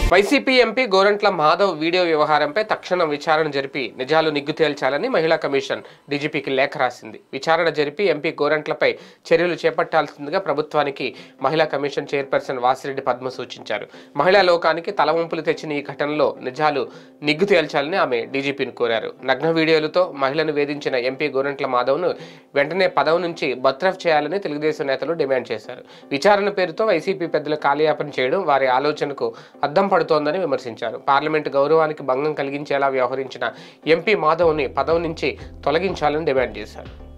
YCP MP Gorantla Madhav video వ్యవహారంపై తక్షణం విచారణ జరిపి నిజాలు నిగ్గు తేల్చాలని మహిళా కమిషన్ డీజీపీకి లేఖ రాసింది విచారణ జరిపి ఎంపీ గోరంట్లపై చర్యలు చేపట్టాల్సిందిగా ప్రభుత్వానికి మహిళా కమిషన్ చైర్పర్సన్ వాసిరెడ్డి పద్మ సూచించారు మహిళా లోకానికి తలవంపులు తెచ్చిన ఈ ఘటనలో నిజాలు నిగ్గు తేల్చాలని ఆమె డీజీపీని కోరారు నగ్న వీడియోలతో మహిళను వేధించిన ఎంపీ గోరంట్ల మాధవ్ను వెంటనే పదవి నుంచి బత్రఫ్ చేయాలని తెలుగుదేశం నేతలు డిమాండ్ చేశారు విచారణ పేరుతో వైసీపీ పెద్దలు కాలయాపన చేయడం వారి ఆలోచనకు అద్దం పడుతోందని విమర్శించారు పార్లమెంటు గౌరవానికి భంగం కలిగించేలా వ్యవహరించిన ఎంపీ మాధవ్ని పదవి నుంచి తొలగించాలని డిమాండ్ చేశారు